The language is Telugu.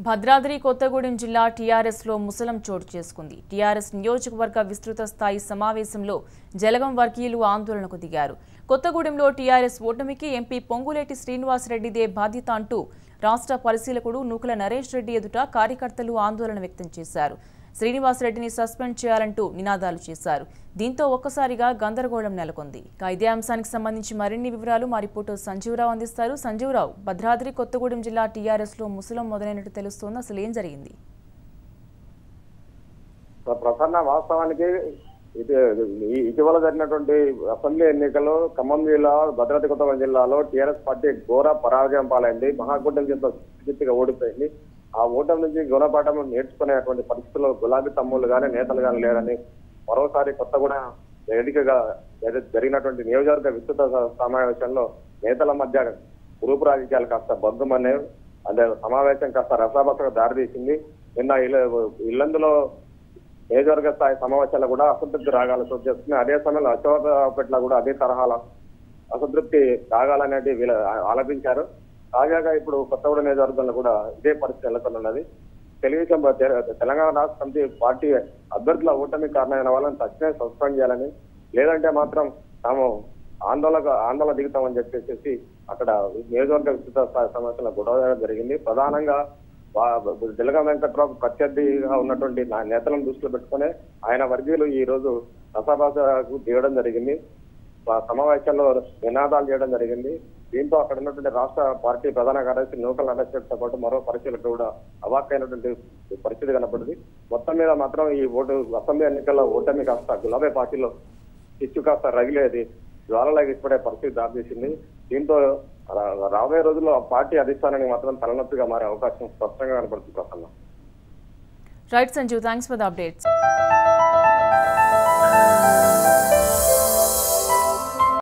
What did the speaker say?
భద్రాద్రి కొత్తగూడెం జిల్లా టీఆర్ఎస్ లో ముసలం చోటు చేసుకుంది టీఆర్ఎస్ నియోజకవర్గ విస్తృత స్థాయి సమావేశంలో జలగం వర్గీయులు ఆందోళనకు దిగారు కొత్తగూడెంలో టీఆర్ఎస్ ఓటమికి ఎంపీ పొంగులేటి శ్రీనివాసరెడ్డిదే బాధ్యత అంటూ రాష్ట్ర పరిశీలకుడు నూకల నరేష్ రెడ్డి ఎదుట కార్యకర్తలు ఆందోళన వ్యక్తం చేశారు శ్రీనివాసరెడ్డిని సస్పెండ్ చేయాలంటూ నినాదాలు చేశారు దీంతో ఒక్కసారిగా గందరగోళం నెలకొంది ఇక ఇదే అంశానికి సంబంధించి మరిన్ని వివరాలు మా రిపోర్టర్ సంజీవరావు అందిస్తారు సంజీవరావు భద్రాద్రి కొత్తగూడెం జిల్లా టీఆర్ఎస్ లో ముసలం మొదలైనట్టు తెలుస్తోంది అసలు ఏం జరిగింది ప్రసన్న వాస్తవానికి ఇది ఈ- ఇటీవల జరిగినటువంటి అసెంబ్లీ ఎన్నికల్లో ఖమ్మం జిల్లా భద్రాద్రి కొత్తగూడెం జిల్లాలో టీఆర్ఎస్ పార్టీ ఘోర పరాజయం పాలైంది మహాకూటమి కింద స్థితిగా ఓడిపోయింది ఆ ఓటమి నుంచి గుణపాఠం నేర్చుకునేటువంటి పరిస్థితుల్లో గులాబీ తమ్ముళ్ళు కానీ నేతలు కానీ లేరని మరోసారి కొత్తగూడెం వేదికగా ఏదైతే జరిగినటువంటి నియోజకవర్గ విస్తృత స- సమావేశంలో నేతల మధ్య గ్రూపు రాజకీయాలు కాస్త బగ్గుమనే అదే సమావేశం కాస్త రసాబసగా దారితీసింది నిన్న ఇల్ల ఇల్లందులో నియోజకవర్గ స్థాయి సమావేశాలు కూడా అసంతృప్తి రాగాలు చోటు చేస్తుంది అదే సమయంలో అశోకపేటలో కూడా అదే తరహాల అసంతృప్తి రాగాలనేది వీళ్ళ ఆలపించారు తాజాగా ఇప్పుడు కొత్తగూడెం నియోజకవర్గంలో కూడా ఇదే పరిస్థితి నెలకొన్నది తెలుగుదేశం ప- తె- తెలంగాణ రాష్ట్ర సమితి పార్టీ అభ్యర్థుల ఓటమి కారణమైన వాళ్ళని తక్షణమే సస్పెండ్ చేయాలని లేదంటే మాత్రం తాము ఆందోళన ఆందోళన దిగుతామని చెప్పేసి అక్కడ నియోజకవర్గ విస్తృత స్థాయి సమావేశంలో గొడవ జరిగింది ప్రధానంగా వా- దిలగం వెంకట్రావు ప్రత్యర్థిగా ఉన్నటువంటి నా నేతలను దృష్టిలో పెట్టుకుని ఆయన వర్గీయులు ఈ రోజు రసాభాసకు దిగడం జరిగింది ఆ సమావేశంలో నినాదాలు చేయడం జరిగింది దీంతో అక్కడ ఉన్నటువంటి రాష్ట్ర పార్టీ ప్రధాన కార్యదర్శి నూకల నరేశ్వరితో పాటు మరో పరిశీలకులు కూడా అవాక్కైనటువంటి పరిస్థితి కనపడింది మొత్తం మీద మాత్రం ఈ ఓటు అసెంబ్లీ ఎన్నికల్లో ఓటమి కాస్త గులాబీ పార్టీలో ఇచ్చు కాస్త రగిలేది జ్వాలలాగా ఇష్టపడే పరిస్థితి దారితీసింది దీంతో రా- రాబోయే రోజుల్లో ఆ పార్టీ అధిష్టానానికి మాత్రం తలనొప్పిగా మారే అవకాశం స్పష్టంగా కనపడుతుంది Prasanna right Sanjeev thanks for the updates